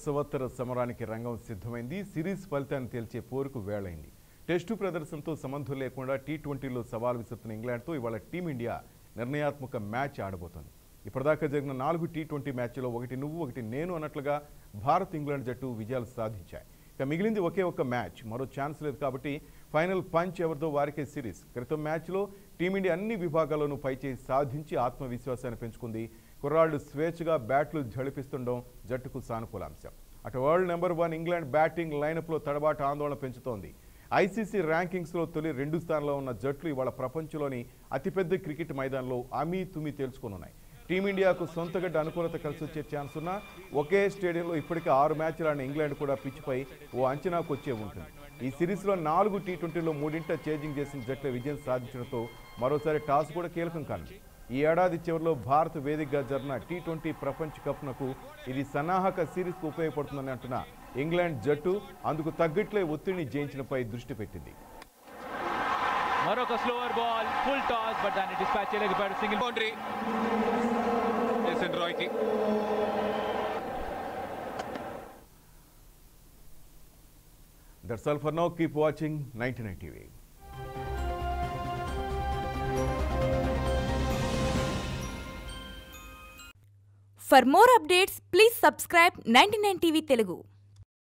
దశవత్తర సమరానికి రంగం సిద్ధమైంది సిరీస్ ఫలితాన్ని తేల్చే పోరుకు వేళైంది టెస్టు ప్రదర్శనతో సంబంధం లేకుండా టీ ట్వంటీలో సవాల్ విసురుతున్న ఇంగ్లాండ్తో ఇవాళ టీమిండియా నిర్ణయాత్మక మ్యాచ్ ఆడబోతోంది ఇప్పటిదాకా జరిగిన నాలుగు టీ ట్వంటీ మ్యాచ్లో ఒకటి నువ్వు ఒకటి నేను అన్నట్లుగా భారత్ ఇంగ్లాండ్ జట్టు విజయాలు సాధించాయి ఇక మిగిలింది ఒకే ఒక్క మ్యాచ్ మరో ఛాన్స్ లేదు కాబట్టి ఫైనల్ పంచ్ ఎవరిదో వారికే సిరీస్ క్రితం మ్యాచ్లో టీమిండియా అన్ని విభాగాల్లోనూ పైచేయి సాధించి ఆత్మవిశ్వాసాన్ని పెంచుకుంది కుర్రాళ్లు స్వేచ్ఛగా బ్యాట్లు ఝళిపిస్తుండడం జట్టుకు సానుకూల అంశం అటు world number one England batting లైనప్లో తడబాటు ఆందోళన పెంచుతోంది ఐసీసీ ర్యాంకింగ్స్లో తొలి రెండు స్థానంలో ఉన్న జట్లు ఇవాళ ప్రపంచంలోని అతిపెద్ద క్రికెట్ మైదానంలో అమీ తుమి తేల్చుకోనున్నాయి టీమిండియాకు సొంతగడ్డ అనుకూలత కలిసి వచ్చే ఛాన్స్ ఉన్నా ఒకే స్టేడియంలో ఇప్పటికే ఆరు మ్యాచ్లు ఆడిన ఇంగ్లాండ్ కూడా పిచ్చిపై ఓ అంచనాకు వచ్చే ఉంటుంది ఈ సిరీస్లో నాలుగు టీ ట్వంటీలో మూడింట చేజింగ్ చేసిన జట్ల విజయం సాధించడంతో మరోసారి టాస్ కూడా కీలకం కానుంది ఈ ఏడాది చివరిలో భారత్ వేదికగా జరిగిన టీ ట్వంటీ ప్రపంచ కప్నకు ఇది సన్నాహక సిరీస్కు ఉపయోగపడుతుందని అంటున్న ఇంగ్లాండ్ జట్టు అందుకు తగ్గట్లే ఒత్తిడిని జయించడంపై దృష్టి పెట్టింది మరొక slower ball full toss but దాన్ని డిస్పాచ్ చేయలేకపోయాడు సింగిల్ బౌండరీ జేసన్ రాయ్కి that's all for now keep watching ninety nine TV For more updates, please subscribe 99 TV Telugu.